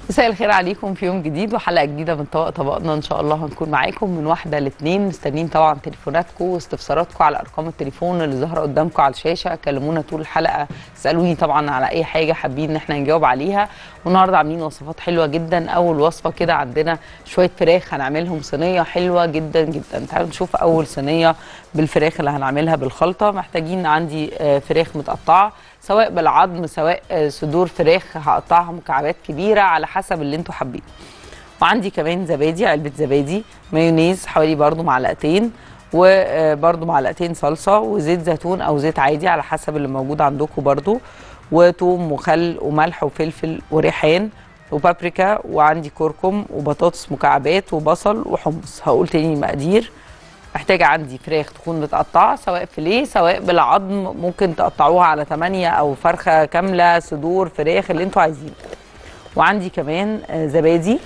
مساء الخير عليكم في يوم جديد وحلقه جديده من طبق طبقنا ان شاء الله هنكون معاكم من واحده لاثنين مستنيين طبعا تليفوناتكم واستفساراتكم على ارقام التليفون اللي ظاهره قدامكم على الشاشه كلمونا طول الحلقه اسالوني طبعا على اي حاجه حابين ان احنا نجاوب عليها والنهارده عاملين وصفات حلوه جدا اول وصفه كده عندنا شويه فراخ هنعملهم صينيه حلوه جدا جدا تعالوا نشوف اول صينيه بالفراخ اللي هنعملها بالخلطه محتاجين عندي آه، فراخ متقطعه سواء بالعظم سواء آه، صدور فراخ هقطعها مكعبات كبيره على حسب اللي انتوا حابين وعندي كمان زبادي علبه زبادي مايونيز حوالي برضو معلقتين وبرضو معلقتين صلصه وزيت زيتون او زيت عادي على حسب اللي موجود عندكم برضو وتوم وخل وملح وفلفل وريحان وبابريكا وعندي كركم وبطاطس مكعبات وبصل وحمص هقول تاني المقادير محتاجة عندي فراخ تكون متقطعة سواء فيليه سواء بالعظم ممكن تقطعوها على 8 أو فرخة كاملة صدور فراخ اللي انتوا عايزينه وعندي كمان آه، زبادي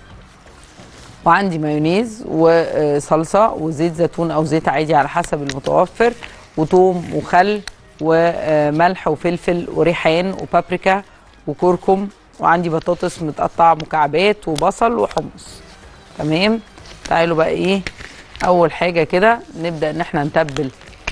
وعندي مايونيز وصلصة وزيت زيتون أو زيت عادي على حسب المتوفر وتوم وخل وملح وفلفل وريحان وبابريكا وكركم وعندي بطاطس متقطعة مكعبات وبصل وحمص تمام تعالوا بقى ايه اول حاجه كده نبدا ان احنا نتبل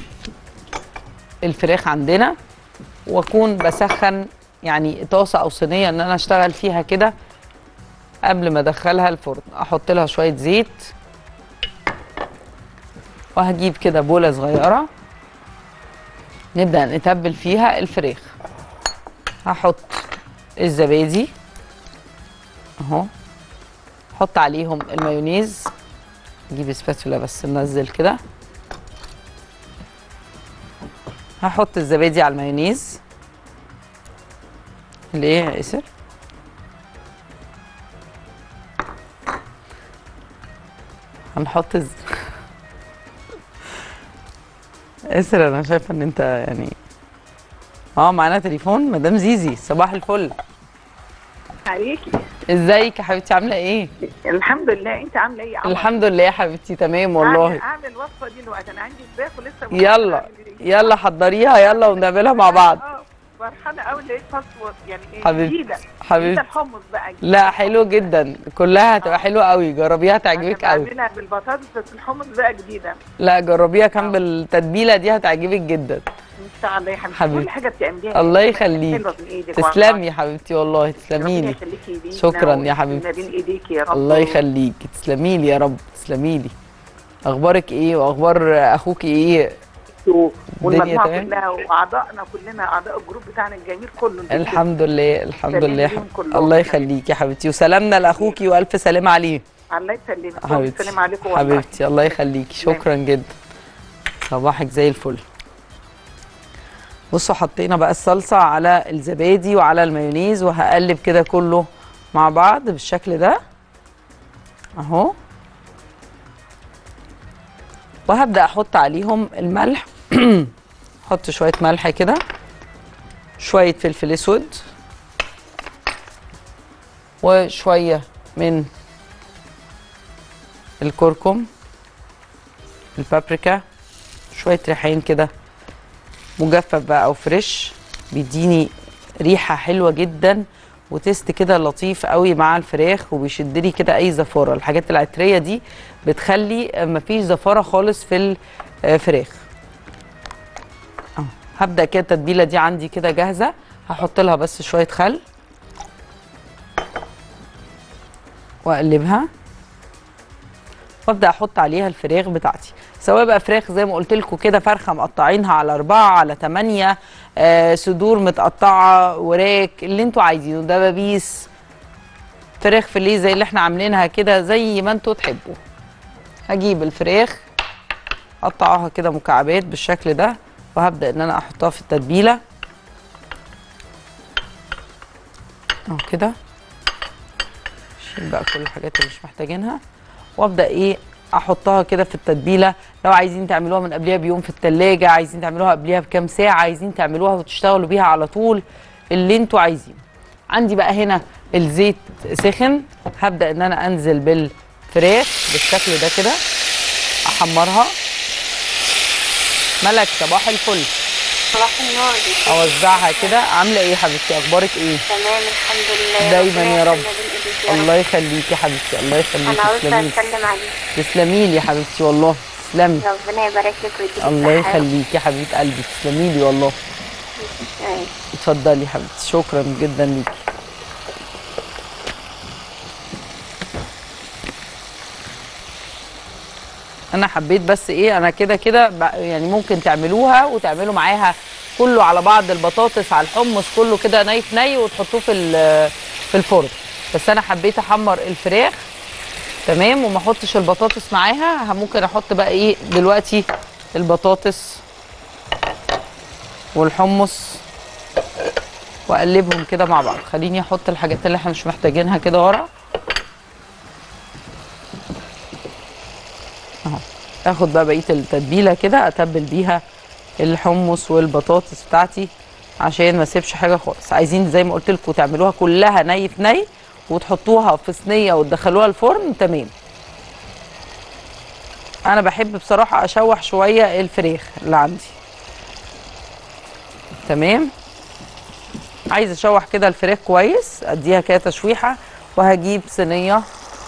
الفراخ عندنا واكون بسخن يعني طاسه او صينيه ان انا اشتغل فيها كده قبل ما ادخلها الفرن احط لها شويه زيت وهجيب كده بوله صغيره نبدا نتبل فيها الفراخ هحط الزبادي اهو احط عليهم المايونيز نجيب سباتولا بس ننزل كده هحط الزبادي على المايونيز ليه يا اسر هنحط الز... اسر انا شايفه ان انت يعني اه معانا تليفون مدام زيزي صباح الفل عليكي ازيك يا حبيبتي عامله ايه الحمد لله انت عامله ايه يا عمر؟ الحمد لله يا حبيبتي تمام والله اعمل, أعمل الوصفه دي دلوقتي انا عندي فراخ ولسه بفكر يلا أعمل إيه. يلا حضريها يلا ونعملها مع بعض اه فرحانه قوي لقيت فصوص يعني ايه حبيبتي. جديده حبيبتي. جديدة الحمص بقى جديد. لا حلو جدا كلها هتبقى حلوه قوي جربيها تعجبك أنا قوي بعملها بالبطاطس بس الحمص بقى جديده لا جربيها كمان آه. بالتتبيله دي هتعجبك جدا ان شاء الله يا حبيبتي حبيبتي. كل حاجه بتعمليها الله حلوة يخليك من ايدك تسلمي يا حبيبتي والله والله. تسلمي ربنا لي يخليكي لينا شكراً يا وما حبيبتي. بين ايديك يا رب الله يخليكي تسلمي لي يا رب تسلمي لي اخبارك ايه واخبار اخوكي ايه والمجموعه تمام؟ كلها واعضائنا كلنا اعضاء الجروب بتاعنا الجميل كله الحمد لله الحمد سلام لله عليهم كلهم. الله يخليكي يا حبيبتي وسلامنا لاخوكي والف سلام عليه الله يسلمك حبيبتي السلام عليكم والله. حبيبتي الله يخليكي شكرا جدا صباحك زي الفل بصوا حطينا بقى الصلصه على الزبادي وعلى المايونيز وهقلب كده كله مع بعض بالشكل ده اهو وهبدا احط عليهم الملح احط شويه ملح كده شويه فلفل اسود وشويه من الكركم البابريكا شويه ريحان كده مجفف بقى او فريش بيديني ريحه حلوه جدا وتست كده لطيف قوي مع الفراخ وبيشد لي كده اي زفاره الحاجات العطريه دي بتخلي مفيش زفاره خالص في الفراخ أهو. هبدا كده التتبيله دي عندي كده جاهزه هحط لها بس شويه خل واقلبها وابدا احط عليها الفراخ بتاعتي سواء بقى فراخ زي ما قلت لكم كده فرخه مقطعينها على أربعة على تمانية آه صدور متقطعه وراك اللي انتوا عايزينه دبابيس فراخ فيليه زي اللي احنا عاملينها كده زي ما انتوا تحبوا هجيب الفراخ اقطعها كده مكعبات بالشكل ده وهبدا ان انا احطها في التتبيله اهو كده شيل بقى كل الحاجات اللي مش محتاجينها وابدا ايه احطها كده في التتبيله لو عايزين تعملوها من قبلها بيوم في التلاجة عايزين تعملوها قبلها بكام ساعه عايزين تعملوها وتشتغلوا بيها على طول اللي انتوا عايزينه عندي بقى هنا الزيت سخن هبدا ان انا انزل بالفراخ بالشكل ده كده احمرها ملك صباح الفل صباح النور اوزعها كده عامله ايه يا حبيبتي اخبارك ايه تمام الحمد لله دايما ربنا يا رب. يخلينا بإيديك يا رب. الله يخليكي يا حبيبتي الله يخليكي انا عاوزه تسلمي اسلم عليك تسلمي لي يا حبيبتي والله تسلمي ربنا يبارك لك ويديك الله الصحة. يخليكي يا حبيبه قلبي تسلمي لي والله أيوة. اتفضلي يا حبيبتي شكرا جدا ليكي انا حبيت بس ايه انا كده كده ب- يعني ممكن تعملوها وتعملوا معاها كله على بعض البطاطس على الحمص كله كده ني في ني وتحطوه في ال- في الفرن بس انا حبيت احمر الفراخ تمام وما احطش البطاطس معاها ممكن احط بقى ايه دلوقتي البطاطس والحمص واقلبهم كده مع بعض خليني احط الحاجات اللي احنا مش محتاجينها كده ورا اهو اخد بقى بقيه التتبيله كده اتبل بيها الحمص والبطاطس بتاعتي عشان ما اسيبش حاجه خالص عايزين زي ما قلت لكم تعملوها كلها ني في ني وتحطوها في صينيه وتدخلوها الفرن تمام انا بحب بصراحه اشوح شويه الفراخ اللي عندي تمام عايزه اشوح كده الفراخ كويس اديها كده تشويحه وهجيب صينيه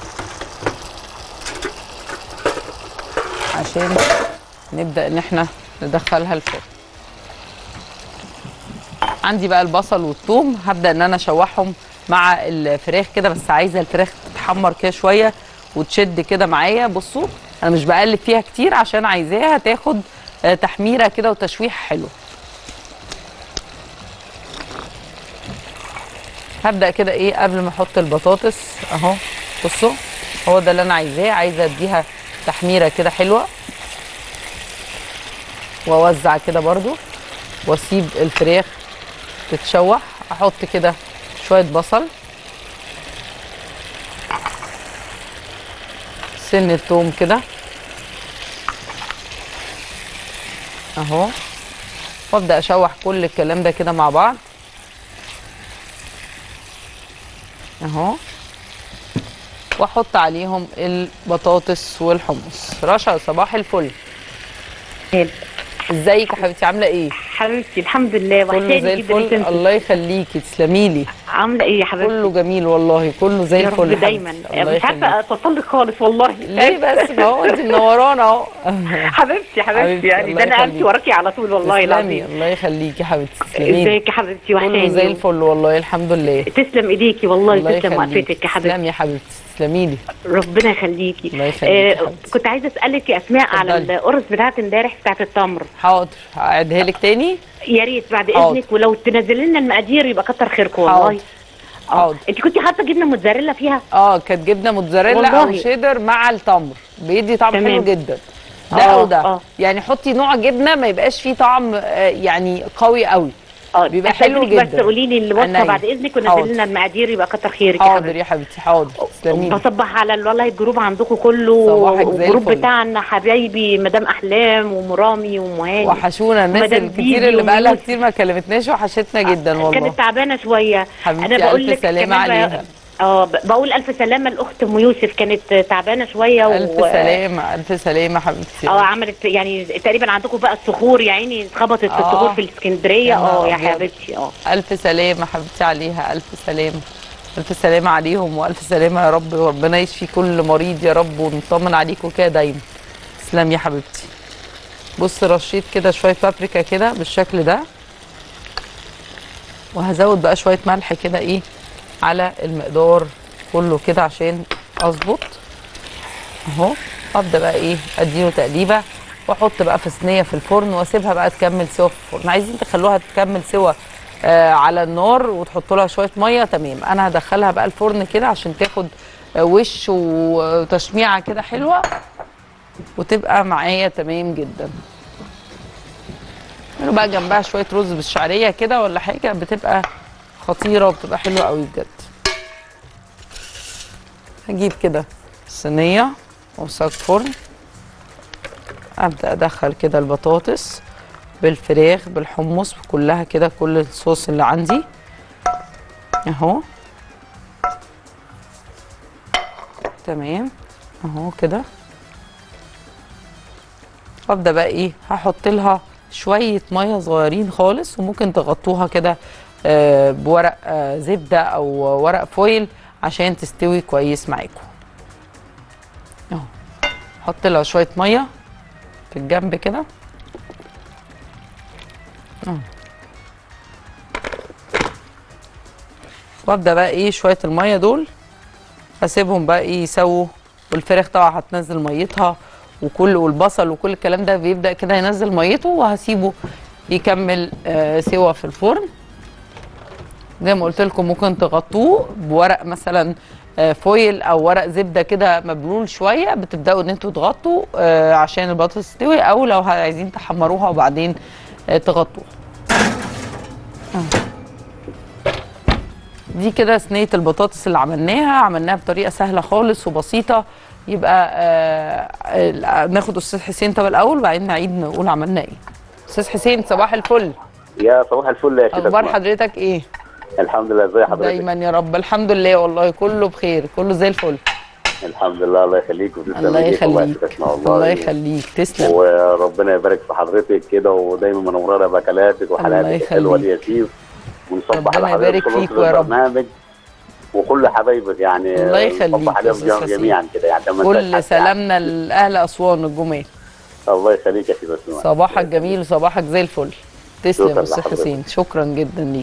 عشان نبدا ان احنا ندخلها الفرن عندي بقى البصل والثوم هبدا ان انا اشوحهم مع الفراخ كده بس عايزه الفراخ تتحمر كده شويه وتشد كده معايا بصوا انا مش بقلب فيها كتير عشان عايزاها تاخد آه، تحميره كده وتشويح حلو هبدا كده ايه قبل ما احط البطاطس اهو بصوا هو ده اللي انا عايزاه عايزه اديها تحميره كده حلوه واوزع كده برضو واسيب الفراخ تتشوح احط كده شويه بصل سن الثوم كده اهو وابدا اشوح كل الكلام ده كده مع بعض اهو واحط عليهم البطاطس والحمص رشا صباح الفل ازيك يا حبيبتي عامله ايه حبيبتي الحمد لله كله وحشاني زي جدا الفل انت الله يخليكي تسلمي لي عامله ايه يا حبيبتي كله جميل والله كله زي يا الفل رب دايما حبيبتي. الله مش عارفه يخليكي. اتصل لك خالص والله ليه بس ما هو انت منورانا اهو حبيبتي حبيبتي، حبيبتي يعني الله ده انا يخليك. قلبي وراكي على طول والله تسلمي العظيم الله يخليكي يا حبيبتي تسلمي لي. ازيك يا حبيبتي كله وحشاني زي الفل والله الحمد لله تسلم ايديكي والله الله تسلم يخليكي. وقفتك يا حبيبتي تسلمي يا حبيبتي تسلمي لي ربنا يخليكي الله يخليكي يا آه حبيبتي. كنت عايزه اسالك يا اسماء على اتفضلي. القرص بتاعت امبارح بتاعت التمر حاضر هعيدها لك تاني يا ريت بعد حاضر. اذنك ولو تنزلي لنا المقادير يبقى كتر خيركم حاضر. والله حاضر انت كنتي حاطه جبنه موتزاريلا فيها اه كانت جبنه موتزاريلا او والله. شيدر مع التمر بيدي طعم تمام. حلو جدا ده آه، او ده آه. يعني حطي نوع جبنه ما يبقاش فيه طعم آه، يعني قوي قوي اه بيبقى حلو أستأذنك بس جدا. قولي لي الوصفه عينيا. بعد اذنك حاضر. ونزلي لنا المقادير يبقى كتر خيرك يا حاضر حبيبتي يا حبيبتي حاضر تسلمي لي. بصبح على ال- والله الجروب عندكم كله صباحك زي والجروب الفل. بتاعنا حبايبي مدام احلام ومرامي ومهاني وحشونا الناس ومدام الكتير بيبي اللي بقالها ويوسف. كتير ما كلمتناش وحشتنا جدا والله كانت تعبانه شويه حبيبتي انا بقول ألف لك سلامة كمان بقى- عليها. اه ب- بقول الف سلامه لاخت ام يوسف كانت تعبانه شويه الف و... سلامه الف سلامه حبيبتي اه عملت يعني تقريبا عندكم بقى الصخور يا عيني اتخبطت في آه. الصخور في الاسكندريه يا نهار اه يا أبيض. حبيبتي اه الف سلامه حبيبتي عليها الف سلامه الف سلامه عليهم والف سلامه يا رب وربنا يشفي كل مريض يا رب ونطمن عليكم كده دايما تسلمي يا حبيبتي بص رشيت كده شويه بابريكا كده بالشكل ده وهزود بقى شويه ملح كده ايه على المقدار كله كده عشان اظبط اهو ابدا بقى ايه اديله تقليبه واحط بقى في صينيه في الفرن واسيبها بقى تكمل سوا في الفرن عايزين تخلوها تكمل سوا آه على النار وتحطوا لها شويه ميه تمام انا هدخلها بقى الفرن كده عشان تاخد آه وش وتشميعه كده حلوه وتبقى معايا تمام جدا اعملوا بقى جنبها شويه رز بالشعريه كده ولا حاجه بتبقى خطيره وبتبقى حلوه قوي بجد هجيب كده صينيه وصاج فرن ابدا ادخل كده البطاطس بالفراخ بالحمص كلها كده كل الصوص اللي عندي اهو تمام اهو كده وابدا بقى ايه هحط لها شويه ميه صغيرين خالص وممكن تغطوها كده آه، بورق آه، زبده او ورق فويل عشان تستوي كويس معاكم اهو حط لها شويه ميه في الجنب كده اهو. وابدا بقى ايه شويه الميه دول اسيبهم بقى ايه يسووا والفراخ طبعا هتنزل ميتها وكل والبصل وكل الكلام ده بيبدا كده ينزل ميته وهسيبه يكمل آه سوا في الفرن زي ما قلت لكم ممكن تغطوه بورق مثلا آه، فويل او ورق زبده كده مبلول شويه بتبداوا ان انتوا تغطوا آه، عشان البطاطس تستوي او لو عايزين تحمروها وبعدين آه، تغطوها دي كده صينيه البطاطس اللي عملناها عملناها بطريقه سهله خالص وبسيطه يبقى آه آه، ناخد استاذ حسين طب الاول وبعدين نعيد نقول عملنا ايه استاذ حسين صباح الفل يا صباح الفل يا شيخ اخبار أسماء. حضرتك ايه الحمد لله ازي حضرتك دايما يا رب الحمد لله والله كله بخير كله زي الفل الحمد لله الله يخليك وتسلم الله ايديك والله يا يخليك شيخ أسماء والله الله يخليك تسلم وربنا يبارك في حضرتك كده ودايما منورانا باكلاتك الله وحلقاتك الحلوه دي يخليك. يا شيف ونصبح ربنا على حضرتك يبارك في فيك نص ويا رب. البرنامج وكل حبايبك يعني الله يخليك نصبح يا عليهم أستاذ حسين. جميعا كده يعني ما ننساش كل حد سلامنا لاهل اسوان الجمال يعني. الله يخليك يا شيخ اسماء صباحك جميل وصباحك زي الفل تسلم شكراً يا استاذ لحضرتك. حسين شكرا جدا ليك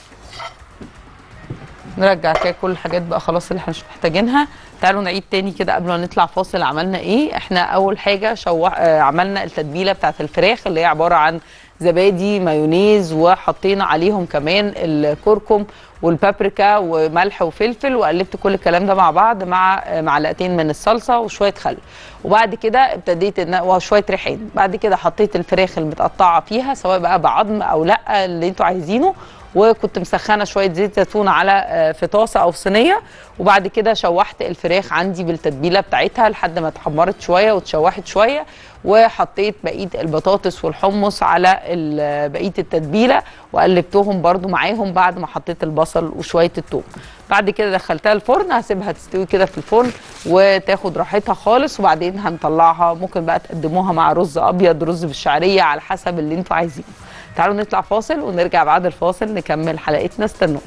نرجع كده كل الحاجات بقى خلاص اللي احنا مش محتاجينها تعالوا نعيد تاني كده قبل ما نطلع فاصل عملنا ايه احنا اول حاجه شوح آه عملنا التتبيله بتاعت الفراخ اللي هي عباره عن زبادي مايونيز وحطينا عليهم كمان الكركم والبابريكا وملح وفلفل وقلبت كل الكلام ده مع بعض مع آه، معلقتين من الصلصه وشويه خل وبعد كده ابتديت ان وشويه ريحان بعد كده حطيت الفراخ المتقطعه فيها سواء بقى بعظم او لا اللي انتوا عايزينه وكنت مسخنه شويه زيت زيتون على آه، في طاسه او صينيه وبعد كده شوحت الفراخ عندي بالتتبيله بتاعتها لحد ما اتحمرت شويه واتشوحت شويه وحطيت بقيه البطاطس والحمص على ال- بقيه التتبيله وقلبتهم برضو معاهم بعد ما حطيت البصل وشويه الثوم بعد كده دخلتها الفرن هسيبها تستوي كده في الفرن وتاخد راحتها خالص وبعدين هنطلعها ممكن بقى تقدموها مع رز ابيض رز بالشعريه على حسب اللي انتوا عايزينه تعالوا نطلع فاصل ونرجع بعد الفاصل نكمل حلقتنا استنوا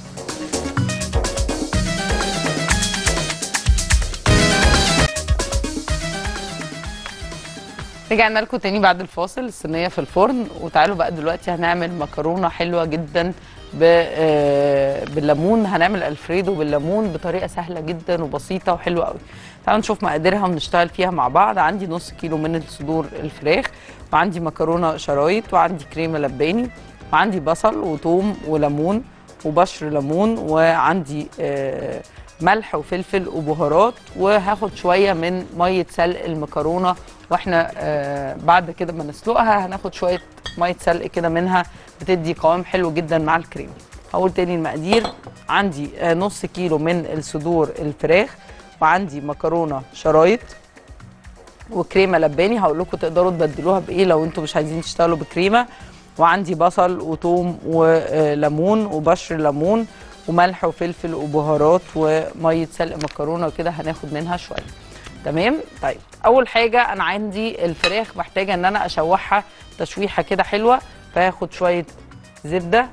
رجعنا لكم تاني بعد الفاصل الصينيه في الفرن وتعالوا بقى دلوقتي هنعمل مكرونه حلوه جدا ب- آه، بالليمون هنعمل الفريدو بالليمون بطريقه سهله جدا وبسيطه وحلوه قوي تعالوا نشوف مقاديرها ونشتغل فيها مع بعض عندي نص كيلو من صدور الفراخ وعندي مكرونه شرايط وعندي كريمه لباني وعندي بصل وثوم وليمون وبشر ليمون وعندي آه، ملح وفلفل وبهارات وهاخد شويه من ميه سلق المكرونه واحنا آه بعد كده ما نسلقها هناخد شويه ميه سلق كده منها بتدي قوام حلو جدا مع الكريمه هقول تاني المقادير عندي آه نص كيلو من الصدور الفراخ وعندي مكرونه شرايط وكريمه لباني هقول لكم تقدروا تبدلوها بايه لو انتم مش عايزين تشتغلوا بكريمه وعندي بصل وثوم وليمون وبشر ليمون وملح وفلفل وبهارات وميه سلق مكرونه وكده هناخد منها شويه تمام طيب اول حاجه انا عندي الفراخ محتاجه ان انا اشوحها تشويحه كده حلوه فهاخد شويه زبده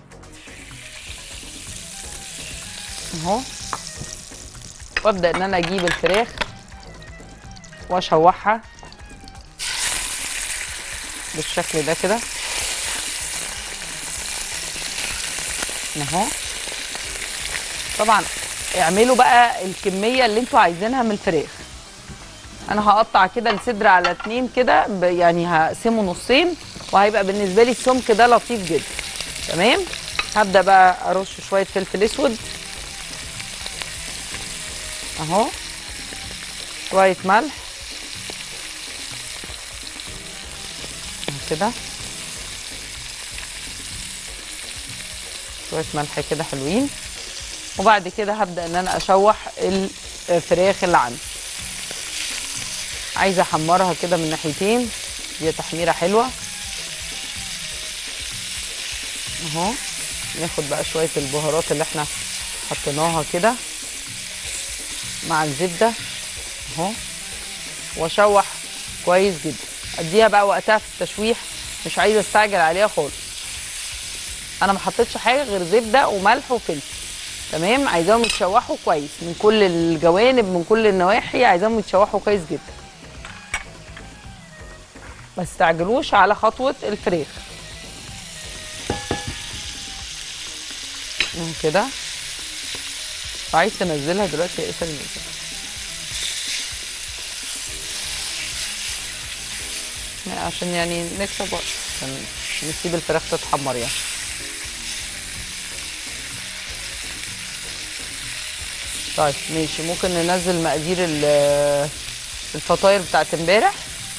اهو وابدا ان انا اجيب الفراخ واشوحها بالشكل ده كده اهو طبعا اعملوا بقى الكميه اللي انتوا عايزينها من الفراخ انا هقطع كده الصدر على اتنين كده ب- يعني هقسمه نصين وهيبقى بالنسبه لي السمك ده لطيف جدا تمام هبدا بقى ارش شويه فلفل اسود اهو شويه ملح كده شويه ملح كده حلوين وبعد كده هبدا ان انا اشوح الفراخ اللي عندي عايزه احمرها كده من ناحيتين دي تحميره حلوه اهو ناخد بقى شويه البهارات اللي احنا حطيناها كده مع الزبده اهو واشوح كويس جدا اديها بقى وقتها في التشويح مش عايزه استعجل عليها خالص انا ما حطيتش حاجه غير زبده وملح وفلفل تمام عايزاهم يتشوحوا كويس من كل الجوانب من كل النواحي عايزاهم يتشوحوا كويس جدا ما تستعجلوش على خطوه الفراخ مم، كده عايز تنزلها دلوقتي يا اسر نزلها لا، عشان يعني نكسب وقت عشان نسيب الفراخ تتحمر يعني طيب ماشي ممكن ننزل مقادير ال- الفطاير بتاعت امبارح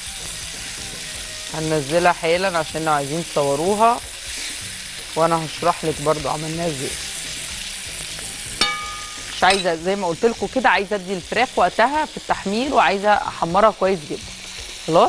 هننزلها حالا عشان لو عايزين تصوروها وانا هشرح لك برضو عملناها ازاي مش عايزه زي ما قلت لكم كده عايزه ادي الفراخ وقتها في التحمير وعايزه احمرها كويس جدا خلاص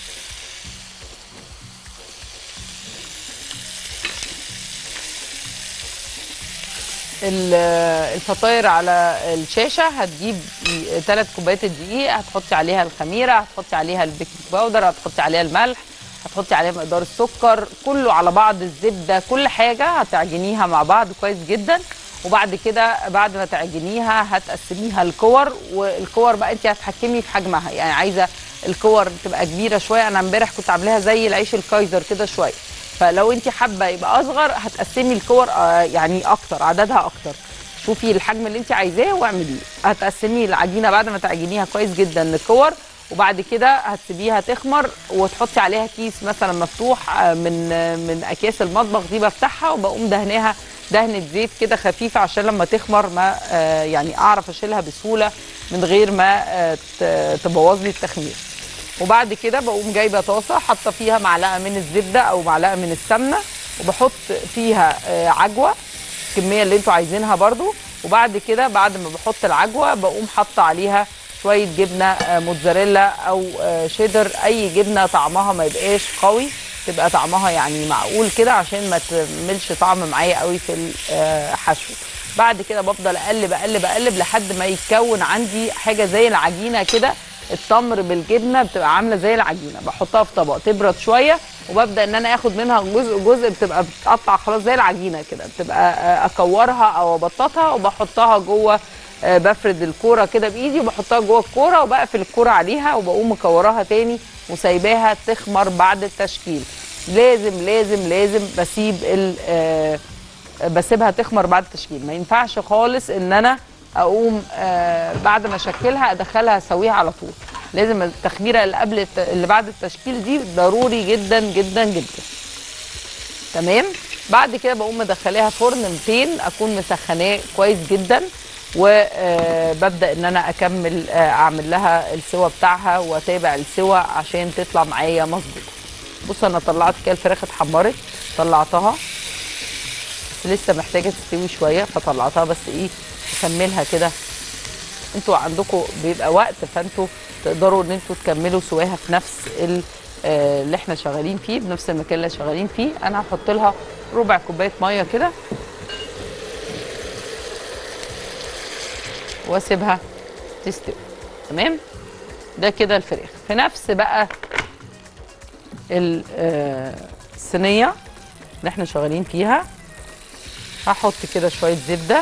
ال- الفطاير على الشاشه هتجيب ثلاث كوبايات الدقيق هتحطي عليها الخميره هتحطي عليها البيكنج باودر هتحطي عليها الملح هتحطي عليها مقدار السكر كله على بعض الزبده كل حاجه هتعجنيها مع بعض كويس جدا وبعد كده بعد ما تعجنيها هتقسميها لكور والكور بقى انت هتحكمي في حجمها يعني عايزه الكور تبقى كبيره شويه انا امبارح كنت عاملاها زي العيش الكايزر كده شويه فلو انت حابه يبقى اصغر هتقسمي الكور آه، يعني اكتر عددها اكتر شوفي الحجم اللي انت عايزاه واعمليه هتقسمي العجينه بعد ما تعجنيها كويس جدا لكور وبعد كده هتسيبيها تخمر وتحطي عليها كيس مثلا مفتوح آه، من آه، من اكياس المطبخ دي بفتحها وبقوم دهناها دهنه زيت كده خفيفه عشان لما تخمر ما آه، يعني اعرف اشيلها بسهوله من غير ما آه، ت- تبوظ لي التخمير وبعد كده بقوم جايبه طاسه حاطه فيها معلقه من الزبده او معلقه من السمنه وبحط فيها آه، عجوه الكميه اللي انتوا عايزينها برضو وبعد كده بعد ما بحط العجوه بقوم حاطه عليها شويه جبنه آه، موتزاريلا او آه، شيدر اي جبنه طعمها ما يبقاش قوي تبقى طعمها يعني معقول كده عشان ما تعملش طعم معايا قوي في الحشو بعد كده بفضل اقلب اقلب اقلب لحد ما يتكون عندي حاجه زي العجينه كده التمر بالجبنه بتبقى عامله زي العجينه بحطها في طبق تبرد شويه وببدا ان انا اخد منها جزء جزء بتبقى بتقطع خلاص زي العجينه كده بتبقى آه، اكورها او ابططها وبحطها جوه آه، بفرد الكوره كده بايدي وبحطها جوه الكوره وبقفل الكوره عليها وبقوم مكوراها تاني وسايباها تخمر بعد التشكيل لازم لازم لازم بسيب ال آه، بسيبها تخمر بعد التشكيل ما ينفعش خالص ان انا اقوم آه بعد ما اشكلها ادخلها اسويها على طول لازم التخميره اللي قبل الت- اللي بعد التشكيل دي ضروري جدا جدا جدا تمام بعد كده بقوم مدخلاها فرن 200 اكون مسخناه كويس جدا وببدا ان انا اكمل آه، اعمل لها السوا بتاعها واتابع السوا عشان تطلع معايا مظبوطه بص انا طلعت كده الفراخ اتحمرت طلعتها بس لسه محتاجه تستوي شويه فطلعتها بس ايه اكملها كده انتوا عندكم بيبقى وقت فانتوا تقدروا ان انتوا تكملوا سواها في نفس ال- آه، اللي احنا شغالين فيه بنفس المكان اللي شغالين فيه انا هحط لها ربع كوبايه ميه كده واسيبها تستوي تمام ده كده الفراخ في نفس بقى ال- آه، الصينيه اللي احنا شغالين فيها هحط كده شويه زبده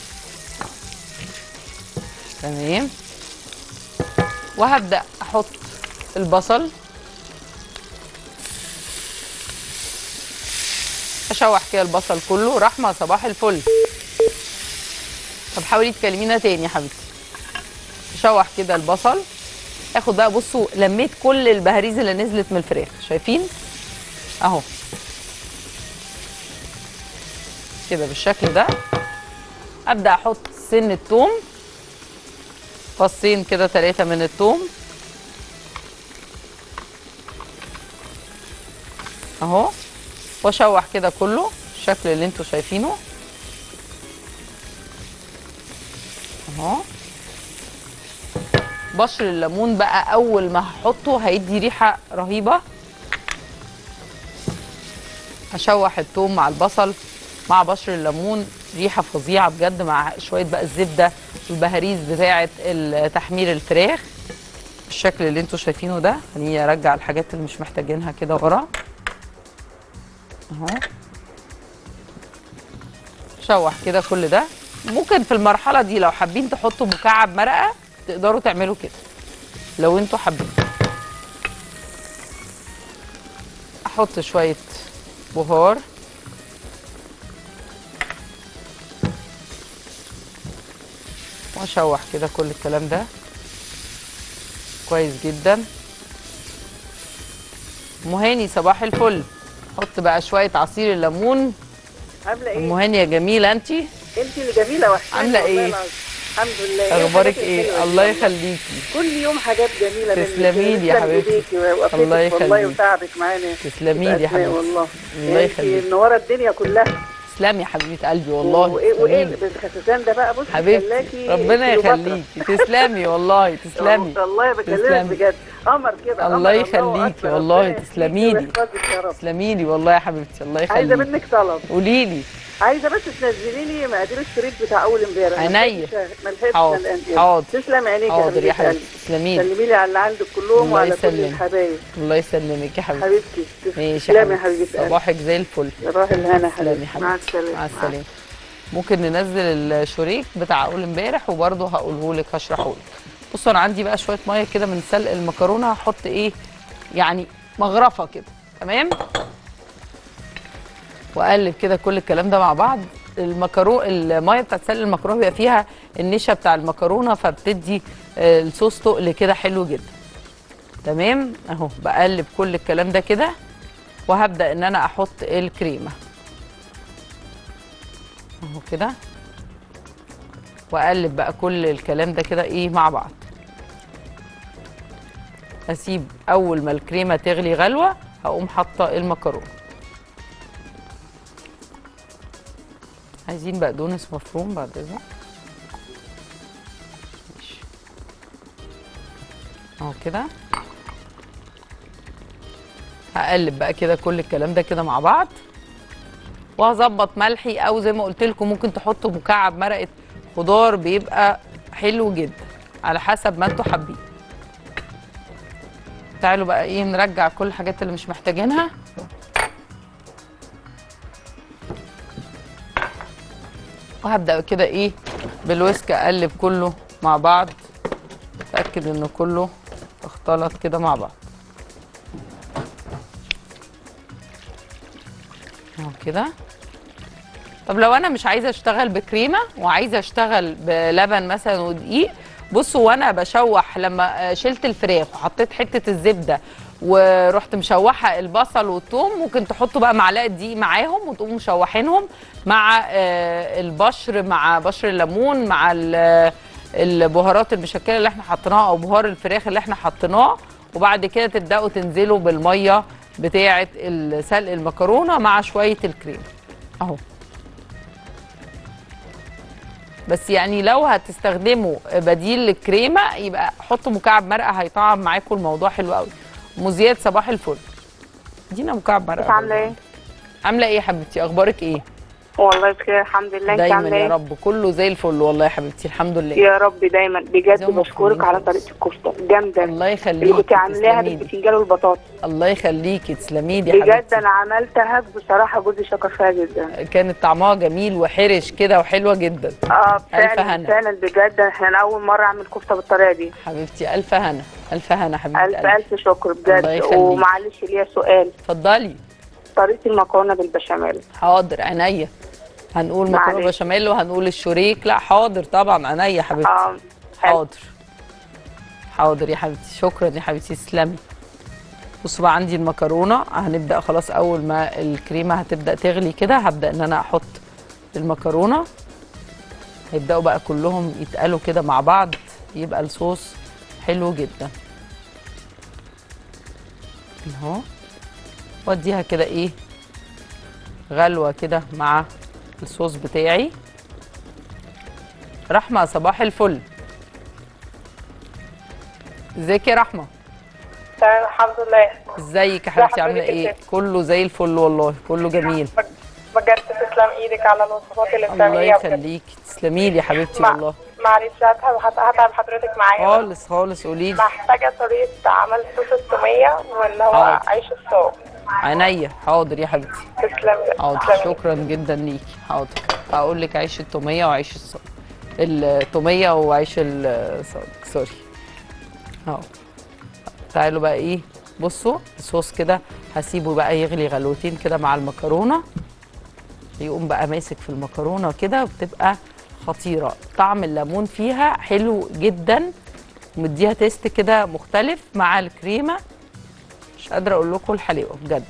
تمام وهبدا احط البصل اشوح كده البصل كله رحمه صباح الفل طب حاولي تكلمينا تاني يا حبيبتي اشوح كده البصل اخد بقى بصوا لميت كل البهاريز اللي نزلت من الفراخ شايفين اهو كده بالشكل ده ابدا احط سن الثوم فصين كده ثلاثة من الثوم اهو واشوح كده كله الشكل اللي انتوا شايفينه اهو بشر الليمون بقى اول ما هحطه هيدي ريحه رهيبه هشوح الثوم مع البصل مع بشر الليمون ريحه فظيعه بجد مع شويه بقى الزبده والبهاريز بتاعه تحمير الفراخ بالشكل اللي انتوا شايفينه ده خليني ارجع الحاجات اللي مش محتاجينها كده ورا اهو شوح كده كل ده ممكن في المرحله دي لو حابين تحطوا مكعب مرقه تقدروا تعملوا كده لو انتوا حابين احط شويه بهار واشوح كده كل الكلام ده كويس جدا مهاني صباح الفل حط بقى شويه عصير الليمون عامله ايه؟ مهاني يا جميله انتي انت اللي جميله وحشاني عاملة والله إيه؟ العظيم. الحمد لله اخبارك الحاجات ايه الحلوة دي الله والله. يخليكي كل يوم حاجات جميله منك. تسلمي لي يا تسلم حبيبتي. إيديكي ووقفتك الله والله يخليك. وتعبك معانا تسلمي لي يا بأسماء حبيبتي والله الله انت يخليك. منوره الدنيا كلها تسلمي يا حبيبه قلبي والله وايه وايه تسلمي لي. الخسسان ده بقى بص حبيبتي خلاكي ربنا كليوباترا. يخليكي تسلمي والله تسلمي والله تسلمي. بكلمك بجد قمر كده الله قمر، يخليكي أكبر. والله، ربنا يهديكي تسلمي لي. ويحفظك يا رب تسلمي لي والله يا حبيبتي الله عايزه يخليكي منك طلب قولي لي عايزه بس تنزلي لي مقادير الشريط بتاع اول امبارح ما عينيا. لحقتش- ما لحقتش حاضر. الأندية. حاضر. تسلم عينيك حاضر يا حبيبة حبيبتي قلبي. تسلمي لي سلمي لي على اللي عندك كلهم الله وعلى كل يسلمك. الحبايب الله يسلمك يا حبيبتي حبيبتي ماشي تسلمي يا يا حبيبتي حبيبه قلبي صباحك زي الفل صباح الهنا تسلمي حبيبتي مع حبيبتي السلامه مع السلامه ممكن ننزل الشريك بتاع اول امبارح وبرده هقوله لك هشرحه لك بصوا انا عندي بقى شويه ميه كده من سلق المكرونه هحط ايه يعني مغرفه كده تمام واقلب كده كل الكلام ده مع بعض المكرونه الميه بتاعت سلق المكرونه بيبقى فيها النشا بتاع المكرونه فبتدي آه، الصوص تقل كده حلو جدا تمام اهو بقلب كل الكلام ده كده وهبدا ان انا احط الكريمه اهو كده واقلب بقى كل الكلام ده كده ايه مع بعض اسيب اول ما الكريمه تغلي غلوه هقوم حاطه المكرونه عايزين بقدونس مفروم بعد اذنك ماشي. اهو كده هقلب بقى كده كل الكلام ده كده مع بعض وهظبط ملحي او زي ما قلت لكم ممكن تحطوا مكعب مرقه خضار بيبقى حلو جدا على حسب ما انتوا حابين تعالوا بقى ايه نرجع كل الحاجات اللي مش محتاجينها وهبدا كده ايه بالويسك اقلب كله مع بعض اتاكد ان كله اختلط كده مع بعض اهو كده طب لو انا مش عايزه اشتغل بكريمه وعايزه اشتغل بلبن مثلا ودقيق بصوا وانا بشوح لما آه، شلت الفراخ وحطيت حته الزبده ورحت مشوحه البصل والثوم ممكن تحطوا بقى معلقه دقيق معاهم وتقوموا مشوحينهم مع آه، البشر مع بشر الليمون مع ال- البهارات المشكله اللي احنا حطيناها او بهار الفراخ اللي احنا حطيناه وبعد كده تبداوا تنزلوا بالميه بتاعه سلق المكرونه مع شويه الكريم اهو بس يعني لو هتستخدموا بديل للكريمه يبقى حطوا مكعب مرقه هيطعم معاكم الموضوع حلو قوي مزياد صباح الفل ادينا مكعب مرقه انت عامله ايه؟ عامله ايه يا حبيبتي اخبارك ايه والله بخير الحمد لله انت دايما عامله يا ايه؟ رب كله زي الفل والله يا حبيبتي الحمد لله يا رب دايما بجد زي ما بشكرك فهمت. على طريقه الكفته جامده الله اللي يخليكي كنت عاملاها تسلمي لي. بالبتنجان والبطاطس الله يخليكي تسلمي لي يا بجد حبيبتي انا عملتها بصراحه جوزي شكر فيها جدا كانت طعمها جميل وحرش كده وحلوه جدا اه ألف فعلا هنا. فعلا بجد احنا اول مره اعمل كفته بالطريقه دي حبيبتي الف هنا الف هنا حبيبتي الف قلبي. الف شكر الله بجد يخليك. ومعلش ليا سؤال اتفضلي طريقه المكرونه بالبشاميل حاضر عينيا هنقول مكرونه معلش. بشاميل وهنقول الشريك لا حاضر طبعا عينيا حبيبتي اه حلو. حاضر حاضر يا حبيبتي شكرا يا حبيبتي تسلمي بصوا بقى عندي المكرونه هنبدا خلاص اول ما الكريمه هتبدا تغلي كده هبدا ان انا احط المكرونه هيبداوا بقى كلهم يتقلوا كده مع بعض يبقى الصوص حلو جدا اهو واديها كده ايه غلوه كده مع الصوص بتاعي رحمه صباح الفل ازيك يا رحمه تمام الحمد لله ازيك يا حبيبتي عامله حضرتك ايه إيه؟ كله زي الفل والله كله جميل بجد تسلم ايدك على الوصفات اللي الله بتعمليها بجد. يخليكي تسلمي لي يا حبيبتي مع- والله معلش هتعب هت- هتعب حضرتك معايا خالص خالص قولي لي محتاجه طريقه عمل صوص التوميه واللي هو حاضر. عيش الصوص عينيا حاضر يا حبيبتي تسلمي حاضر تسلمي. شكرا جدا ليكي حاضر هقول لك عيش التوميه وعيش الصاج التوميه وعيش الصاج سوري اهو تعالوا بقى ايه بصوا الصوص كده هسيبه بقى يغلي غلوتين كده مع المكرونه يقوم بقى ماسك في المكرونه كده وبتبقى خطيره طعم الليمون فيها حلو جدا ومديها تيست كده مختلف مع الكريمه مش قادره اقول لكم الحلاوه بجد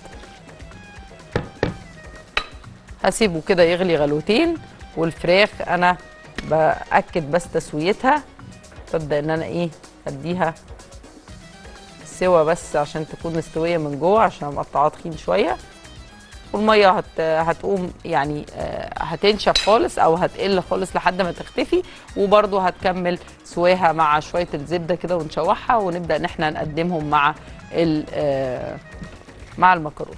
هسيبه كده يغلي غلوتين والفراخ انا باكد بس تسويتها ببدا ان انا ايه اديها سوا بس عشان تكون مستويه من جوه عشان مقطعها تخين شويه والميه هت... هتقوم يعني آه، هتنشف خالص او هتقل خالص لحد ما تختفي وبرده هتكمل سواها مع شويه الزبده كده ونشوحها ونبدا ان احنا نقدمهم مع ال... آه، مع المكرونه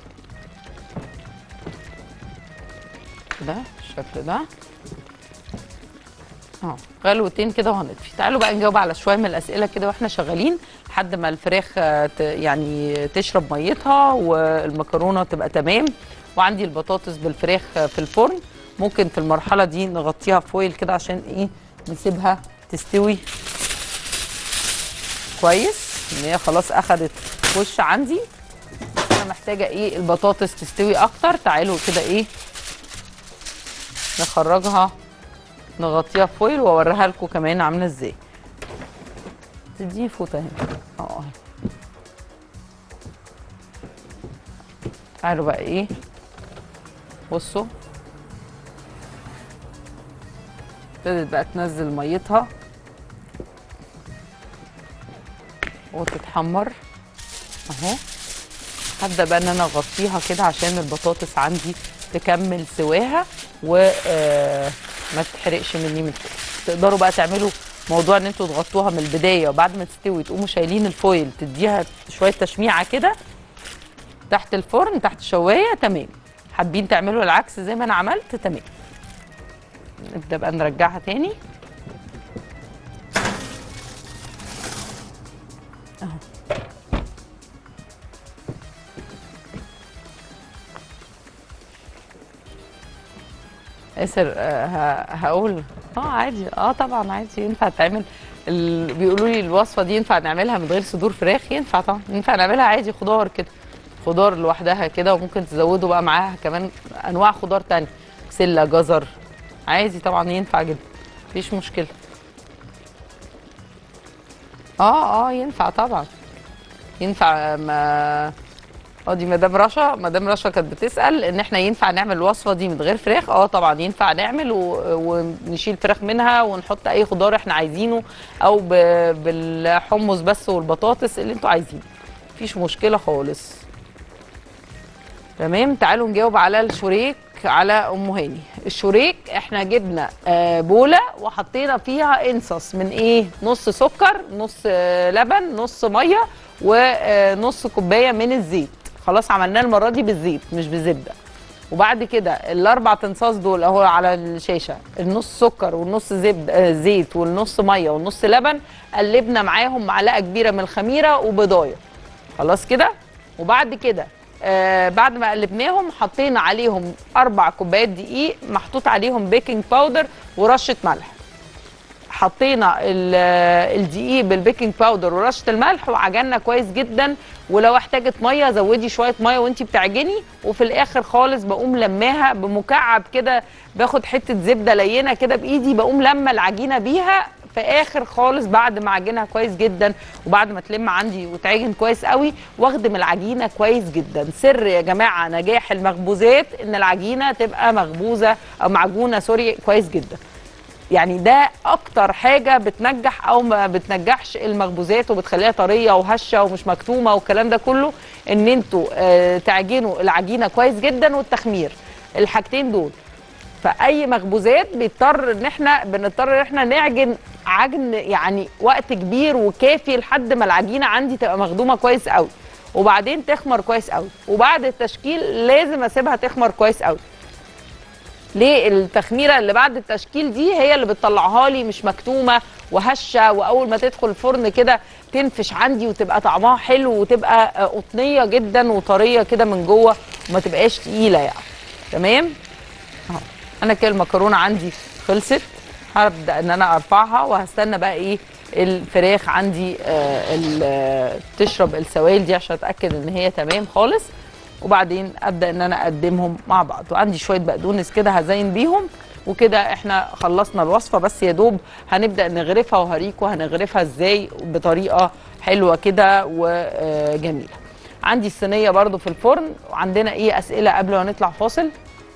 ده الشكل ده اه غلوتين كده وهنطفي تعالوا بقى نجاوب على شويه من الاسئله كده واحنا شغالين لحد ما الفراخ آه، ت- يعني تشرب ميتها والمكرونه تبقى تمام وعندي البطاطس بالفراخ آه، في الفرن ممكن في المرحله دي نغطيها فويل كده عشان ايه نسيبها تستوي كويس ان هي خلاص اخدت وش عندي انا محتاجه ايه البطاطس تستوي اكتر تعالوا كده ايه نخرجها نغطيها فويل واوريها لكم كمان عامله ازاي تديني فوطه هنا اه أهي. تعالوا بقى ايه بصوا ابتدت بقى تنزل ميتها وتتحمر اهو هبدا بقى ان انا اغطيها كده عشان البطاطس عندي تكمل سواها وما تتحرقش مني من فوق تقدروا بقى تعملوا موضوع ان انتوا تغطوها من البدايه وبعد ما تستوي تقوموا شايلين الفويل تديها شويه تشميعه كده تحت الفرن تحت الشوايه تمام حابين تعملوا العكس زي ما انا عملت تمام نبدا بقى نرجعها تاني اسر آه، ه- هقول اه عادي اه طبعا عادي ينفع تعمل ال... بيقولوا لي الوصفه دي ينفع نعملها من غير صدور فراخ ينفع طبعا ينفع نعملها عادي خضار كده خضار لوحدها كده وممكن تزودوا بقى معاها كمان انواع خضار تانية بسله جزر عادي طبعا ينفع جدا مفيش مشكله اه اه ينفع طبعا ينفع ما اه دي مدام رشا مدام رشا كانت بتسال ان احنا ينفع نعمل الوصفه دي من غير فراخ اه طبعا ينفع نعمل و... ونشيل فراخ منها ونحط اي خضار احنا عايزينه او ب... بالحمص بس والبطاطس اللي انتوا عايزينه مفيش مشكله خالص تمام تعالوا نجاوب على الشوريك على ام هاني الشوريك احنا جبنا آه، بوله وحطينا فيها انصص من ايه نص سكر نص آه، لبن نص ميه ونص كوبايه من الزيت خلاص عملناه المره دي بالزيت مش بالزبده وبعد كده الاربع تنصاص دول اهو على الشاشه النص سكر والنص زبد آه، زيت والنص ميه والنص لبن قلبنا معاهم معلقه كبيره من الخميره وبضايه خلاص كده وبعد كده آه بعد ما قلبناهم حطينا عليهم اربع كوبايات دقيق محطوط عليهم بيكنج باودر ورشه ملح حطينا ال- الدقيق بالبيكنج باودر ورشه الملح وعجنا كويس جدا ولو احتاجت ميه زودي شويه ميه وانتي بتعجني وفي الاخر خالص بقوم لماها بمكعب كده باخد حته زبده لينه كده بايدي بقوم لما العجينه بيها في اخر خالص بعد ما اعجنها كويس جدا وبعد ما تلم عندي وتعجن كويس قوي واخدم العجينه كويس جدا سر يا جماعه نجاح المخبوزات ان العجينه تبقى مخبوزه او معجونه سوري كويس جدا يعني ده اكتر حاجه بتنجح او ما بتنجحش المخبوزات وبتخليها طريه وهشه ومش مكتومه والكلام ده كله ان انتوا آه، تعجنوا العجينه كويس جدا والتخمير الحاجتين دول فاي مخبوزات بيضطر ان احنا بنضطر ان احنا نعجن عجن يعني وقت كبير وكافي لحد ما العجينه عندي تبقى مخدومه كويس قوي وبعدين تخمر كويس قوي وبعد التشكيل لازم اسيبها تخمر كويس قوي ليه التخميره اللي بعد التشكيل دي هي اللي بتطلعها لي مش مكتومه وهشه واول ما تدخل الفرن كده تنفش عندي وتبقى طعمها حلو وتبقى آه، قطنيه جدا وطريه كده من جوه وما تبقاش تقيله يعني تمام اهو انا كده المكرونه عندي خلصت هبدا ان انا ارفعها وهستنى بقى ايه الفراخ عندي آه ال- آه، تشرب السوائل دي عشان اتاكد ان هي تمام خالص وبعدين ابدا ان انا اقدمهم مع بعض وعندي شويه بقدونس كده هزين بيهم وكده احنا خلصنا الوصفه بس يا دوب هنبدا نغرفها وهريكم هنغرفها ازاي بطريقه حلوه كده وجميله عندي الصينيه برضو في الفرن وعندنا ايه اسئله قبل ما نطلع فاصل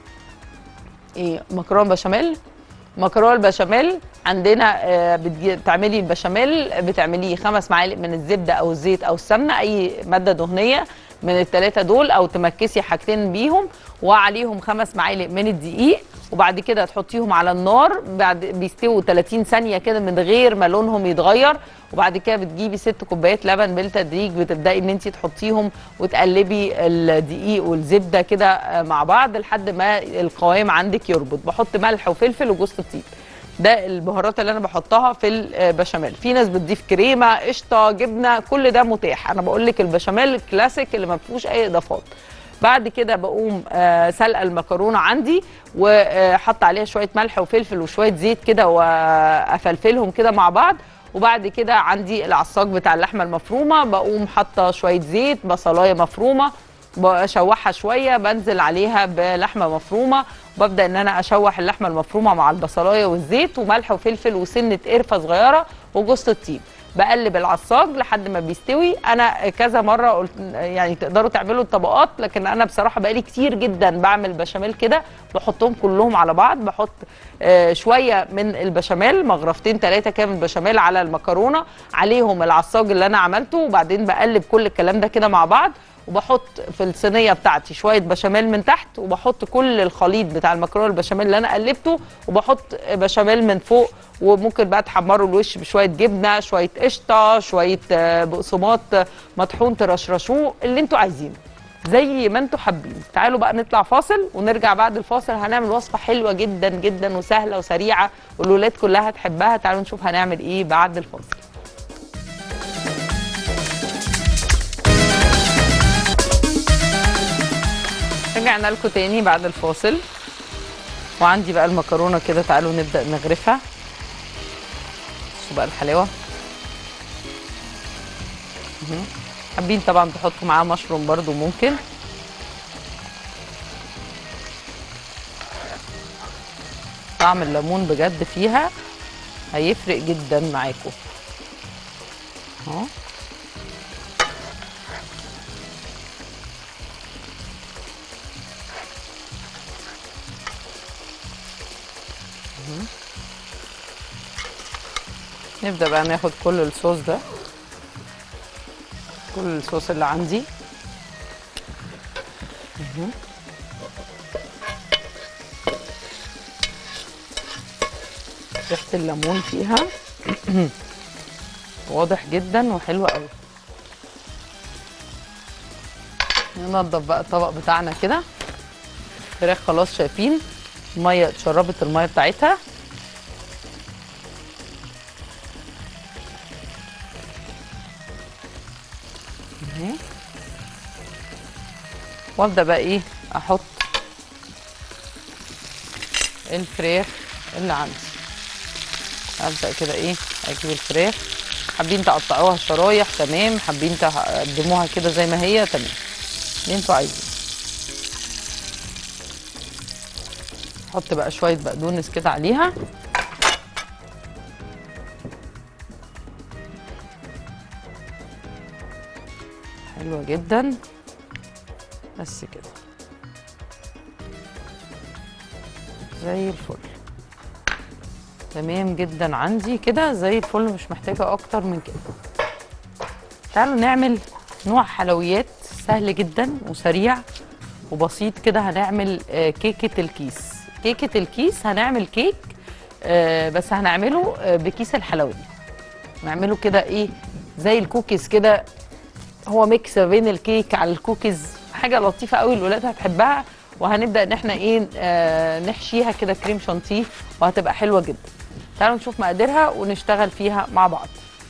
ايه مكرونه بشاميل مكرونه البشاميل عندنا آه، بتجي- بتعملي البشاميل بتعمليه خمس معالق من الزبده او الزيت او السمنه اي ماده دهنيه من الثلاثه دول او تمكسي حاجتين بيهم وعليهم خمس معالق من الدقيق وبعد كده تحطيهم على النار بعد بيستووا 30 ثانيه كده من غير ما لونهم يتغير وبعد كده بتجيبي ست كوبايات لبن بالتدريج بتبداي ان انت تحطيهم وتقلبي الدقيق والزبده كده آه، مع بعض لحد ما القوام عندك يربط بحط ملح وفلفل وجوز الطيب ده البهارات اللي انا بحطها في البشاميل في ناس بتضيف كريمه قشطه جبنه كل ده متاح انا بقول لك البشاميل الكلاسيك اللي ما فيهوش اي اضافات بعد كده بقوم آه، سلقه المكرونه عندي وحط عليها شويه ملح وفلفل وشويه زيت كده وافلفلهم كده مع بعض وبعد كده عندي العصاج بتاع اللحمه المفرومه بقوم حاطه شويه زيت بصلايه مفرومه بشوحها شويه بنزل عليها بلحمه مفرومه وببدا ان انا اشوح اللحمه المفرومه مع البصلايه والزيت وملح وفلفل وسنه قرفه صغيره وجوز الطيب بقلب العصاج لحد ما بيستوي انا كذا مره قلت يعني تقدروا تعملوا الطبقات لكن انا بصراحه بقالي كتير جدا بعمل بشاميل كده بحطهم كلهم على بعض بحط آه، شويه من البشاميل مغرفتين ثلاثه كده من البشاميل على المكرونه عليهم العصاج اللي انا عملته وبعدين بقلب كل الكلام ده كده مع بعض وبحط في الصينيه بتاعتي شويه بشاميل من تحت وبحط كل الخليط بتاع المكرونه البشاميل اللي انا قلبته وبحط بشاميل من فوق وممكن بقى تحمروا الوش بشويه جبنه شويه قشطه شويه آه، بقسماط آه، مطحون ترشرشوه اللي انتوا عايزينه زي ما انتوا حابين تعالوا بقى نطلع فاصل ونرجع بعد الفاصل هنعمل وصفه حلوه جدا جدا وسهله وسريعه والولاد كلها هتحبها تعالوا نشوف هنعمل ايه بعد الفاصل رجعنا لكم تاني بعد الفاصل وعندي بقى المكرونه كده تعالوا نبدا نغرفها بصوا بقى الحلاوه مهم. حابين طبعا تحطوا معاه مشروم برضو ممكن طعم الليمون بجد فيها هيفرق جدا معاكم اهو نبدأ بقى ناخد كل الصوص ده كل الصوص اللي عندي مهم. ريحة الليمون فيها واضح جدا وحلو قوي ننضف بقى الطبق بتاعنا كده الفراخ خلاص شايفين الميه اتشربت الميه بتاعتها اهي وابدا بقى ايه احط الفراخ اللي عندي ابدا كده ايه اجيب الفراخ حابين تقطعوها شرايح تمام حابين تقدموها كده زي ما هي تمام اللي انتوا عايزين احط بقى شويه بقدونس كده عليها حلوه جدا بس كده زي الفل تمام جدا عندي كده زي الفل مش محتاجه اكتر من كده تعالوا نعمل نوع حلويات سهل جدا وسريع وبسيط كده هنعمل آه، كيكه الكيس كيكه الكيس هنعمل كيك آه، بس هنعمله آه، بكيس الحلويات نعمله كده ايه زي الكوكيز كده هو ميكس ما بين الكيك على الكوكيز حاجه لطيفه قوي الولاد هتحبها وهنبدا ان احنا ايه آه نحشيها كده كريم شانتيه وهتبقى حلوه جدا تعالوا نشوف مقاديرها ونشتغل فيها مع بعض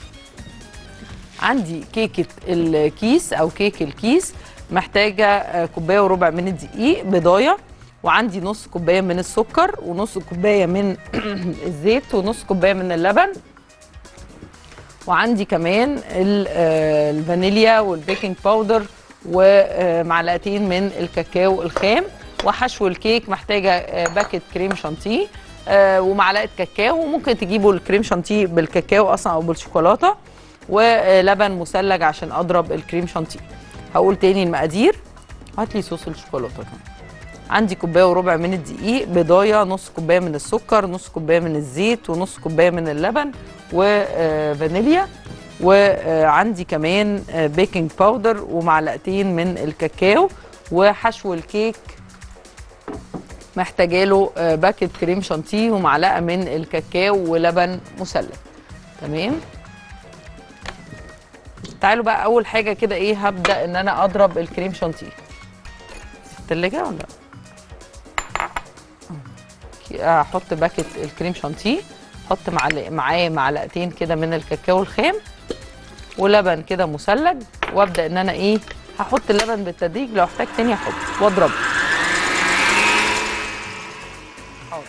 عندي كيكه الكيس او كيك الكيس محتاجه آه، كوبايه وربع من الدقيق بضايه وعندي نص كوبايه من السكر ونص كوبايه من الزيت ونص كوبايه من اللبن وعندي كمان ال- آه، الفانيليا والبيكنج باودر ومعلقتين من الكاكاو الخام وحشو الكيك محتاجه آه، باكت كريم شانتيه آه، ومعلقه كاكاو وممكن تجيبوا الكريم شانتيه بالكاكاو اصلا او بالشوكولاته ولبن مثلج عشان اضرب الكريم شانتيه هقول تاني المقادير هات لي صوص الشوكولاته كمان عندي كوبايه وربع من الدقيق بضايه نص كوبايه من السكر نص كوبايه من الزيت ونص كوبايه من اللبن وفانيليا وعندي كمان آه، بيكنج باودر ومعلقتين من الكاكاو وحشو الكيك محتاجه له آه، باكت كريم شانتيه ومعلقه من الكاكاو ولبن مثلج تمام تعالوا بقى اول حاجه كده ايه هبدا ان انا اضرب الكريم شانتيه في التلاجة ولا لأ؟ احط باكت الكريم شانتيه احط معلق معاه معلقتين كده من الكاكاو الخام ولبن كده مثلج وابدا ان انا ايه هحط اللبن بالتدريج لو احتاج تاني احط واضرب حاضر.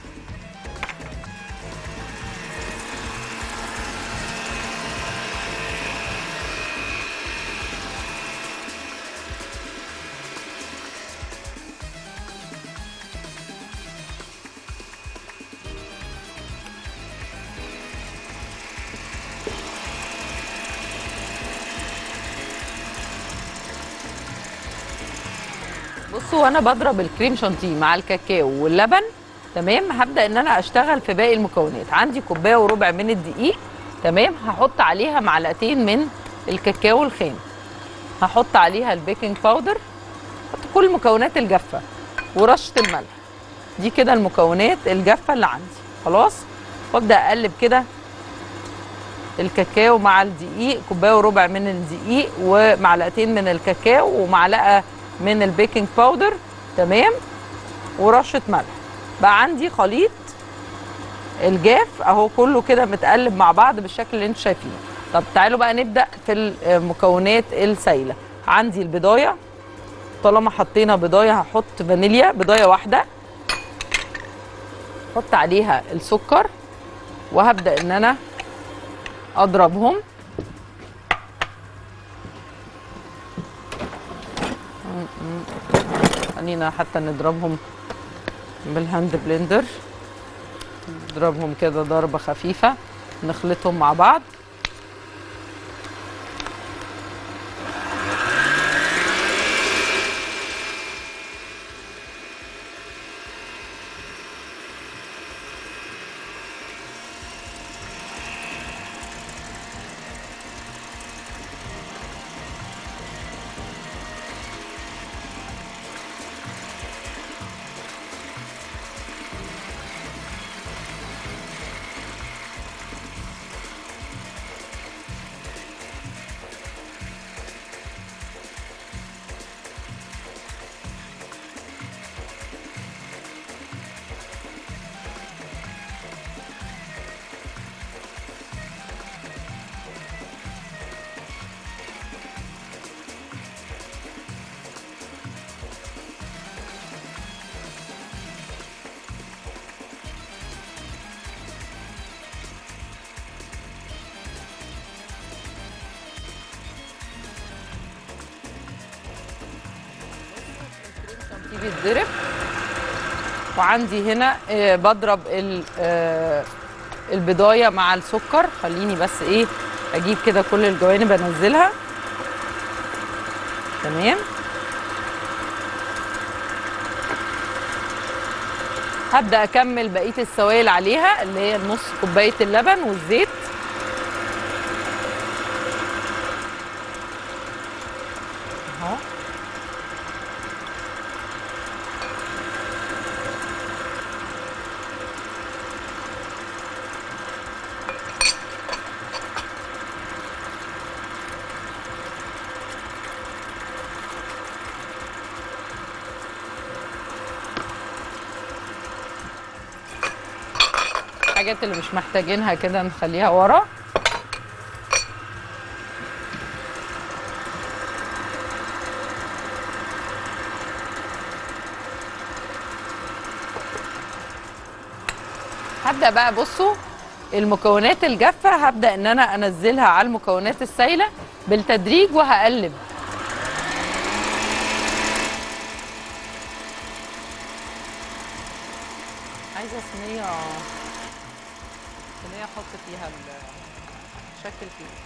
بصوا وانا بضرب الكريم شانتيه مع الكاكاو واللبن تمام هبدا ان انا اشتغل في باقي المكونات عندي كوبايه وربع من الدقيق تمام هحط عليها معلقتين من الكاكاو الخام هحط عليها البيكنج باودر هحط كل المكونات الجافه ورشه الملح دي كده المكونات الجافه اللي عندي خلاص وابدا اقلب كده الكاكاو مع الدقيق كوبايه وربع من الدقيق ومعلقتين من الكاكاو ومعلقه من البيكنج باودر تمام ورشه ملح بقى عندي خليط الجاف اهو كله كده متقلب مع بعض بالشكل اللي انتم شايفينه طب تعالوا بقى نبدا في المكونات السايله عندي البضايه طالما حطينا بضايه هحط فانيليا بضايه واحده احط عليها السكر وهبدا ان انا اضربهم خلينا حتى نضربهم بالهاند بلندر نضربهم كده ضربة خفيفة نخلطهم مع بعض دي بيتضرب وعندي هنا آه، بضرب ال- آه، البضايه مع السكر خليني بس ايه اجيب كده كل الجوانب انزلها تمام هبدا اكمل بقيه السوائل عليها اللي هي نص كوبايه اللبن والزيت اهو الحاجات اللي مش محتاجينها كده نخليها ورا هبدا بقى بصوا المكونات الجافه هبدا ان انا انزلها على المكونات السايله بالتدريج وهقلب عايزه صينيه صينيه احط فيها ال- شكل فيها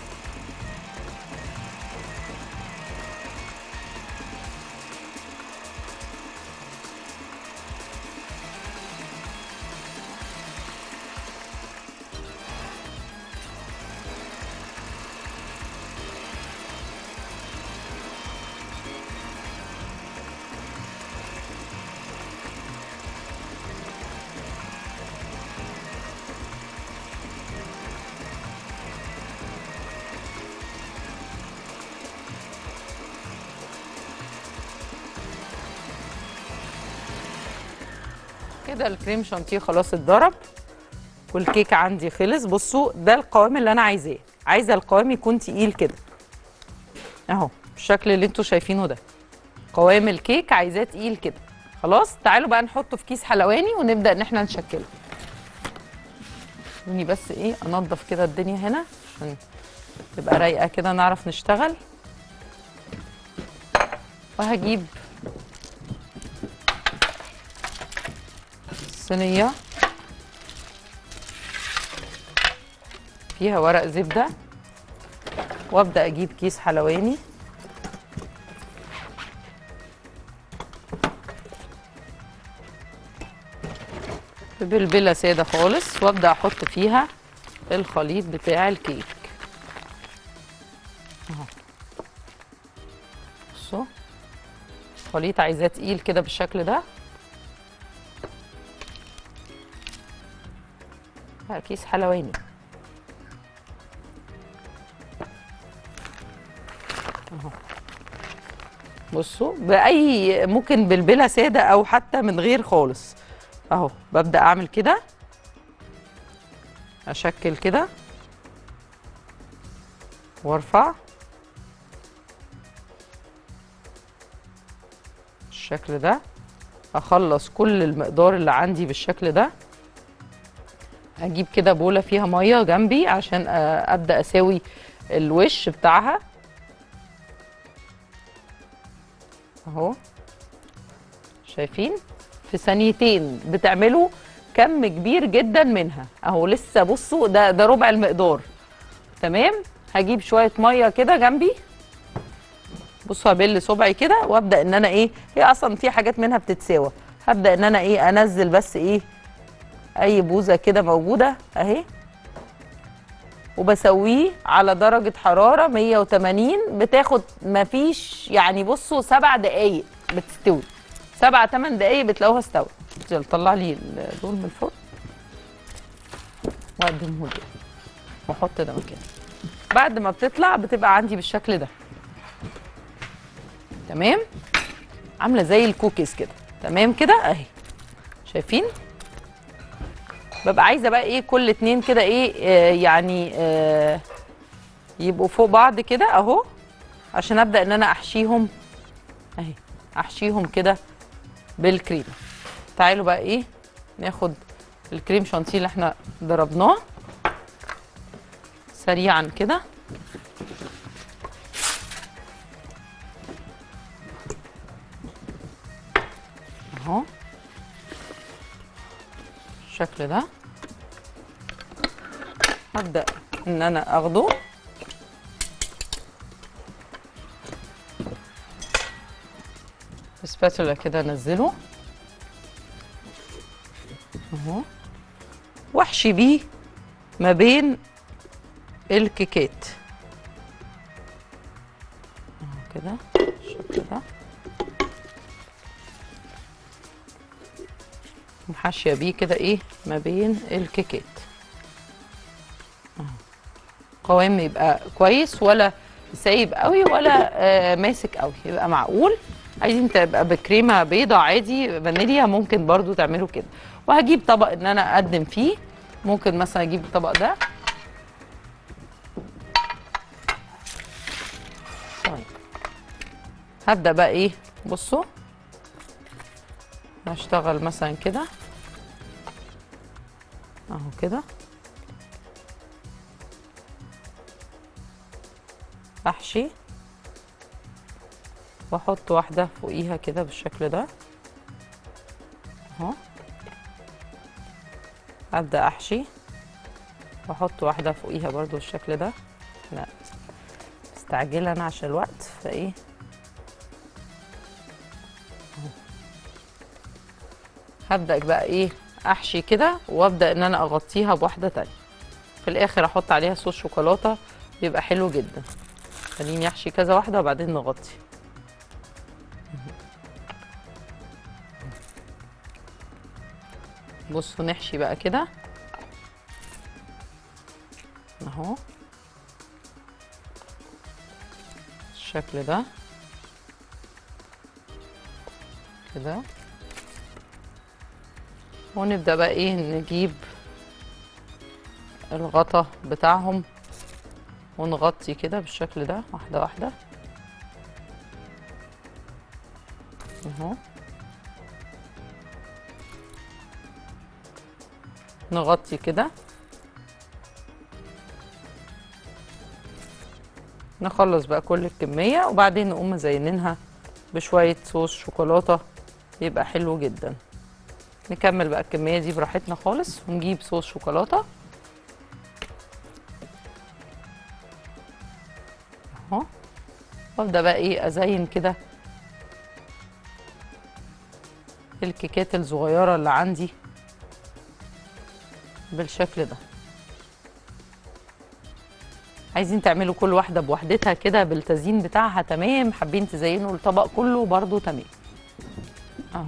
كده الكريم شانتيه خلاص اتضرب والكيك عندي خلص بصوا ده القوام اللي انا عايزاه عايزه القوام يكون تقيل كده اهو بالشكل اللي انتوا شايفينه ده قوام الكيك عايزاه تقيل كده خلاص تعالوا بقى نحطه في كيس حلواني ونبدا ان احنا نشكله خليني بس ايه انضف كده الدنيا هنا عشان تبقى رايقه كده نعرف نشتغل وهجيب صينيه فيها ورق زبده وابدا اجيب كيس حلواني ببلبله ساده خالص وابدا احط فيها الخليط بتاع الكيك اهو بصوا خليط عايزاه تقيل كده بالشكل ده بقى كيس حلواني اهو بصوا باي ممكن بلبله ساده او حتى من غير خالص اهو ببدا اعمل كده اشكل كده وارفع بالشكل ده اخلص كل المقدار اللي عندي بالشكل ده اجيب كده بوله فيها ميه جنبي عشان أ- ابدا اساوي الوش بتاعها اهو شايفين في ثانيتين بتعملوا كم كبير جدا منها اهو لسه بصوا ده ده ربع المقدار تمام هجيب شويه ميه كده جنبي بصوا هبل صبعي كده وابدا ان انا ايه هي اصلا في حاجات منها بتتساوى هبدا ان انا ايه انزل بس ايه اي بوزه كده موجوده اهي وبسويه على درجه حراره 180 بتاخد مفيش يعني بصوا سبع دقايق بتستوي سبع ثمان دقايق بتلاقوها استوت يلا طلع لي ال- دول من الفرن واقدمه لي واحط ده مكانه بعد ما بتطلع بتبقى عندي بالشكل ده تمام عامله زي الكوكيز كده تمام كده اهي شايفين ببقى عايزه بقى ايه كل اتنين كده ايه آه يعني آه يبقوا فوق بعض كده اهو عشان ابدا ان انا احشيهم اهي احشيهم كده بالكريمه تعالوا بقى ايه ناخد الكريم شانتيه اللي احنا ضربناه سريعا كده اهو بالشكل ده هبدأ ان انا اخده بسباتولا كده انزله اهو واحشي بيه ما بين الكيكات اهو كده بالشكل ده محاشيه بيه كده ايه ما بين الكيكات اهو. قوام يبقى كويس ولا سايب قوي ولا آه ماسك قوي يبقى معقول عايزين تبقى بكريمه بيضه عادي فانيليا ممكن برضو تعملوا كده وهجيب طبق ان انا اقدم فيه ممكن مثلا اجيب الطبق ده طيب هبدا بقى ايه بصوا هشتغل مثلا كده اهو كده احشي واحط واحده فوقيها كده بالشكل ده اهو ابدا احشي واحط واحده فوقيها برضو بالشكل ده لا مستعجله انا عشان الوقت فايه أهو. هبدا بقى ايه احشي كده وابدا ان انا اغطيها بواحده تانية في الاخر احط عليها صوص شوكولاته بيبقى حلو جدا خليني احشي كذا واحده وبعدين نغطي بصوا نحشي بقى كده اهو الشكل ده كده ونبدأ بقى ايه نجيب الغطا بتاعهم ونغطي كده بالشكل ده واحدة واحدة اهو نغطي كده نخلص بقى كل الكمية وبعدين نقوم مزينينها بشوية صوص شوكولاتة يبقى حلو جدا نكمل بقى الكمية دي براحتنا خالص ونجيب صوص شوكولاتة اهو وابدأ بقى ايه ازين كده الكيكات الصغيرة اللي عندي بالشكل ده عايزين تعملوا كل واحده بوحدتها كده بالتزيين بتاعها تمام حابين تزينوا الطبق كله برضو تمام اهو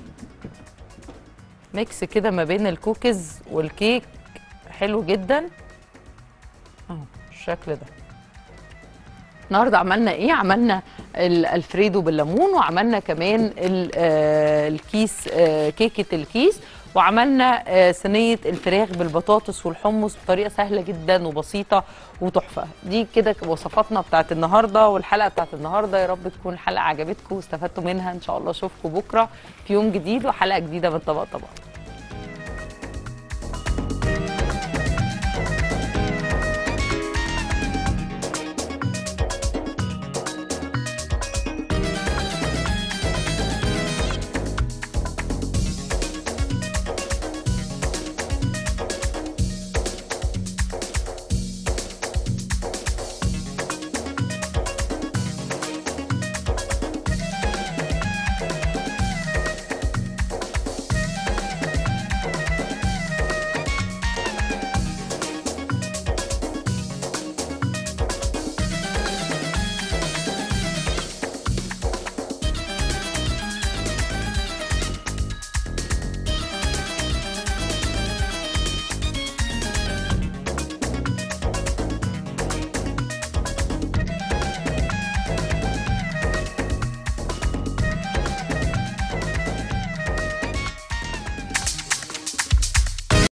ميكس كده ما بين الكوكيز والكيك حلو جدا اهو بالشكل ده النهارده عملنا ايه عملنا الالفريدو بالليمون وعملنا كمان ال- آه، الكيس آه، كيكه الكيس وعملنا آه، صينيه الفراخ بالبطاطس والحمص بطريقه سهله جدا وبسيطه وتحفه دي كده وصفاتنا بتاعت النهارده والحلقه بتاعت النهارده يا رب تكون الحلقه عجبتكم واستفدتوا منها ان شاء الله اشوفكم بكره في يوم جديد وحلقه جديده من طبق طبق